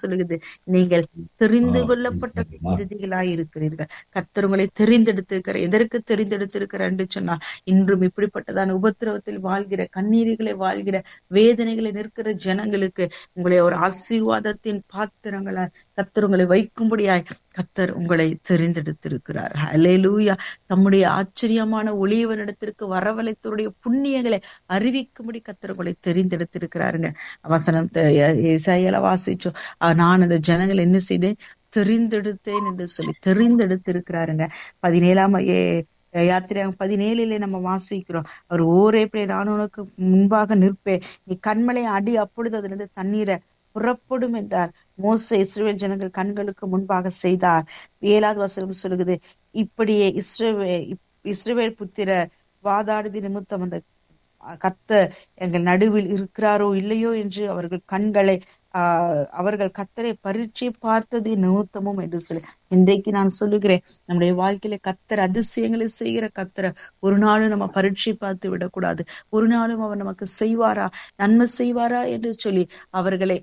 சொல்லுகிறது நீங்கள் தெரிந்து ஆ, கொள்ளப்பட்ட சரிம்மா. அதிதிகளாய் இருக்கிறீர்கள் கத்தர் உங்களை தெரிந்தெடுத்திருக்கிற எதற்கு தெரிந்தெடுத்திருக்கிற என்று சொன்னால் இன்றும் இப்படிப்பட்டதான உபத்திரவத்தில் வாழ்கிற கண்ணீர்களை வாழ்கிற வேதனைகளை நிற்கிற ஜனங்களுக்கு உங்களை ஒரு ஆசீர்வாதத்தின் பாத்திரங்களாய் கத்தர் உங்களை வைக்கும்படியாய் கத்தர் உங்களை தெரிந்தெடுத்திருக்கிறார் ஹalleluya தம்முடைய ஆச்சரியமான ஒளியவனிடத்திற்கு வரவழைத்தவருடைய புண்ணியங்களை அறிவிக்கும்படி கத்தர் உங்களை தெரிந்தெடுத்திருக்கிறாருங்க வசனம் இசையில வாசிச்சோம் அஹ் நான் அந்த ஜனங்களை என்ன செய்தேன் தெரிந்தெடுத்தேன் என்று சொல்லி தெரிந்தெடுத்திருக்கிறாருங்க பதினேழாம் ஏ யாத்திரையாக பதினேழிலே நம்ம வாசிக்கிறோம் அவர் ஓரே பிள்ளை நான் உனக்கு முன்பாக நிற்பேன் நீ கண்மலை அடி அப்பொழுது அதிலிருந்து தண்ணீரை புறப்படும் என்றார் மோசே இஸ்ரேல் ஜனங்கள் கண்களுக்கு முன்பாக செய்தார் ஏழாவது வசனம் சொல்லுகிறது இப்படியே இஸ்ரவே இஸ்ரவேல் புத்திர வாதாடுதி நிமித்தம் அந்த கத்த எங்கள் நடுவில் இருக்கிறாரோ இல்லையோ என்று அவர்கள் கண்களை ஆஹ் அவர்கள் கத்தரை பரீட்சை பார்த்தது நிமித்தமும் என்று சொல்லி இன்றைக்கு நான் சொல்லுகிறேன் நம்முடைய வாழ்க்கையில கத்தர் அதிசயங்களை செய்கிற கத்தரை ஒரு நாளும் நம்ம பரீட்சை பார்த்து விடக்கூடாது ஒரு நாளும் அவர் நமக்கு செய்வாரா நன்மை செய்வாரா என்று சொல்லி அவர்களை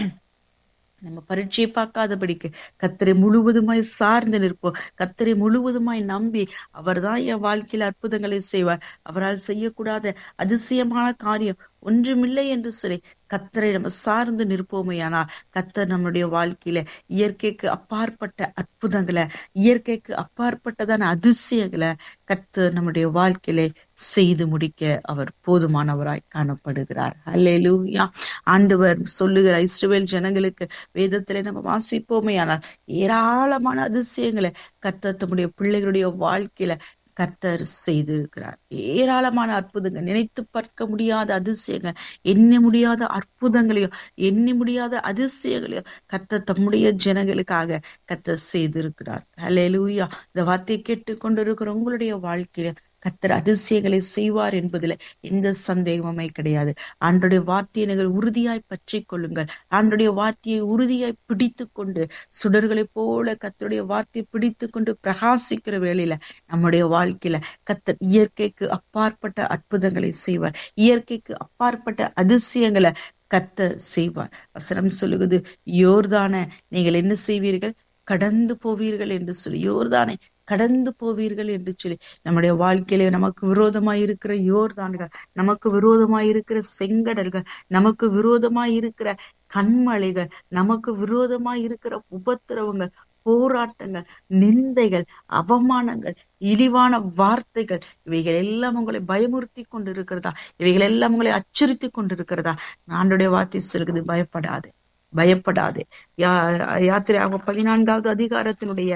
நம்ம பரீட்சை பார்க்காதபடிக்கு கத்தரை முழுவதுமாய் சார்ந்து நிற்போம் கத்தரை முழுவதுமாய் நம்பி அவர்தான் என் வாழ்க்கையில அற்புதங்களை செய்வார் அவரால் செய்யக்கூடாத அதிசயமான காரியம் ஒன்றுமில்லை என்று சொல்லி கத்தரை நம்ம சார்ந்து நிற்போமையானால் கத்தர் நம்முடைய வாழ்க்கையில இயற்கைக்கு அப்பாற்பட்ட அற்புதங்களை இயற்கைக்கு அப்பாற்பட்டதான அதிசயங்களை கத்தர் நம்முடைய வாழ்க்கையில செய்து முடிக்க அவர் போதுமானவராய் காணப்படுகிறார் அல்லேலூயா ஆண்டவர் சொல்லுகிற இஸ்ரவேல் ஜனங்களுக்கு வேதத்திலே நம்ம வாசிப்போமையானால் ஏராளமான அதிசயங்களை கத்தர் தம்முடைய பிள்ளைகளுடைய வாழ்க்கையில கத்தர் செய்திருக்கிறார் ஏராளமான அற்புதங்கள் நினைத்து பார்க்க முடியாத அதிசயங்கள் எண்ண முடியாத அற்புதங்களையும் எண்ணி முடியாத அதிசயங்களையும் கத்தர் தம்முடைய ஜனங்களுக்காக கத்தர் செய்திருக்கிறார் ஹalleluya இந்த வார்த்தையை கேட்டுக் கொண்டிருக்கிற உங்களுடைய வாழ்க்கையில கத்தர் அதிசயங்களை செய்வார் என்பதில் எந்த சந்தேகமுமே கிடையாது ஆண்டுடைய வார்த்தையை நீங்கள் உறுதியாய் பற்றி கொள்ளுங்கள் ஆண்டுடைய வார்த்தையை உறுதியாய் பிடித்து கொண்டு சுடர்களை போல கத்தருடைய வார்த்தையை பிடித்து கொண்டு பிரகாசிக்கிற வேளையில நம்முடைய வாழ்க்கையில கத்தர் இயற்கைக்கு அப்பாற்பட்ட அற்புதங்களை செய்வார் இயற்கைக்கு அப்பாற்பட்ட அதிசயங்களை கத்த செய்வார் வசனம் சொல்லுகிறது யோர்தான நீங்கள் என்ன செய்வீர்கள் கடந்து போவீர்கள் என்று சொல்லி யோர்தானை கடந்து போவீர்கள் என்று சொல்லி நம்முடைய வாழ்க்கையில நமக்கு விரோதமாய் இருக்கிற யோர்தான்கள் நமக்கு விரோதமாய் இருக்கிற செங்கடல்கள் நமக்கு விரோதமாய் இருக்கிற கண்மலைகள் நமக்கு விரோதமாய் இருக்கிற உபத்திரவங்கள் போராட்டங்கள் நிந்தைகள் அவமானங்கள் இழிவான வார்த்தைகள் இவைகள் எல்லாம் உங்களை பயமுறுத்தி கொண்டிருக்கிறதா இவைகள் எல்லாம் உங்களை அச்சுறுத்தி கொண்டிருக்கிறதா ஆண்டுடைய வார்த்தை சொல்கிறது பயப்படாது பயப்படாது யா யாத்திரை அவங்க பதினான்காவது அதிகாரத்தினுடைய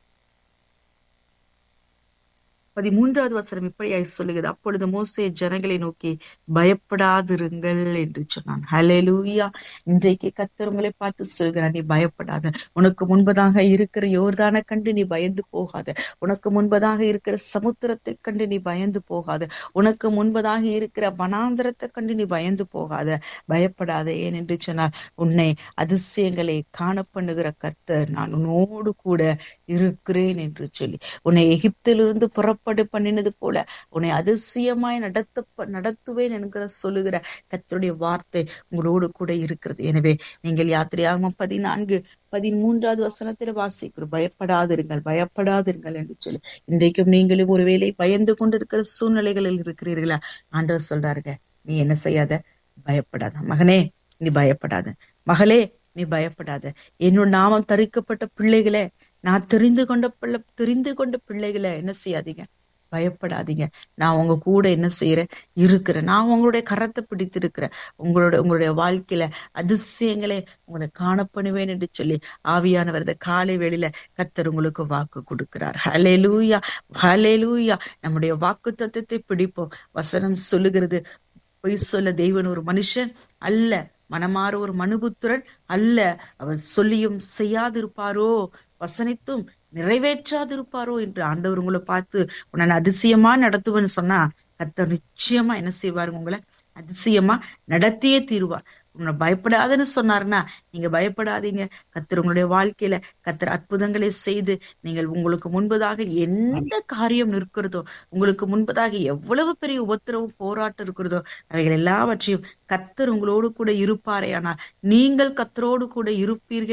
பதிமூன்றாவது வசனம் இப்படியாய் சொல்லுகிறது அப்பொழுது மோசே ஜனங்களை நோக்கி பயப்படாதிருங்கள் என்று சொன்னான் ஹalleluya இன்றைக்கு கத்தர் உங்களை பார்த்து சொல்கிறார் நீ பயப்படாத உனக்கு முன்பதாக இருக்கிற யோர்தான கண்டு நீ பயந்து போகாத உனக்கு முன்பதாக இருக்கிற சமுத்திரத்தை கண்டு நீ பயந்து போகாத உனக்கு முன்பதாக இருக்கிற வனாந்திரத்தை கண்டு நீ பயந்து போகாத பயப்படாத ஏன் என்று சொன்னார் உன்னை அதிசயங்களை காண பண்ணுகிற கர்த்தர் நான் உன்னோடு கூட இருக்கிறேன் என்று சொல்லி உன்னை எகிப்திலிருந்து புறப்படு பண்ணினது போல உன்னை அதிசயமாய் நடத்த நடத்துவேன் என்கிற சொல்லுகிற கத்தருடைய வார்த்தை உங்களோடு கூட இருக்கிறது எனவே நீங்கள் யாத்திரையாகும் பதினான்கு பதிமூன்றாவது வசனத்தில் வாசிக்கிறோம் பயப்படாதிருங்கள் பயப்படாதிருங்கள் என்று சொல்லி இன்றைக்கும் நீங்களும் ஒருவேளை பயந்து கொண்டிருக்கிற சூழ்நிலைகளில் இருக்கிறீர்களா ஆண்டவர் சொல்றாருங்க நீ என்ன செய்யாத பயப்படாத மகனே நீ பயப்படாத மகளே நீ பயப்படாத என்னோட நாமம் தரிக்கப்பட்ட பிள்ளைகளே நான் தெரிந்து கொண்ட பிள்ளை தெரிந்து கொண்ட பிள்ளைகளை என்ன செய்யாதீங்க பயப்படாதீங்க நான் உங்க கூட என்ன செய்யறேன் இருக்கிறேன் நான் உங்களுடைய கரத்தை பிடித்திருக்கிறேன் உங்களோட உங்களுடைய வாழ்க்கையில அதிசயங்களை உங்களை காணப்படுவேன் என்று சொல்லி ஆவியானவர் இந்த காலை வேளையில கத்தர் உங்களுக்கு வாக்கு கொடுக்கிறார் ஹலே லூயா ஹலே லூயா நம்முடைய வாக்கு தத்துவத்தை பிடிப்போம் வசனம் சொல்லுகிறது பொய் சொல்ல தெய்வன் ஒரு மனுஷன் அல்ல மனமாற ஒரு மனுபுத்திரன் அல்ல அவர் சொல்லியும் செய்யாதிருப்பாரோ வசனித்தும் நிறைவேற்றாதிருப்பாரோ என்று ஆண்டவர் உங்களை பார்த்து உன்னை அதிசயமா நடத்துவேன்னு சொன்னா கத்தர் நிச்சயமா என்ன செய்வாரு உங்களை அதிசயமா நடத்தியே தீருவார் உன்னை பயப்படாதுன்னு சொன்னாருன்னா நீங்க பயப்படாதீங்க கத்தர் உங்களுடைய வாழ்க்கையில கத்தர் அற்புதங்களை செய்து நீங்கள் உங்களுக்கு முன்பதாக எந்த காரியம் நிற்கிறதோ உங்களுக்கு முன்பதாக எவ்வளவு பெரிய உபத்திரவும் போராட்டம் இருக்கிறதோ அவைகள் எல்லாவற்றையும் கத்தர் உங்களோடு கூட இருப்பாரே ஆனால் நீங்கள் கத்தரோடு கூட இருப்பீர்கள்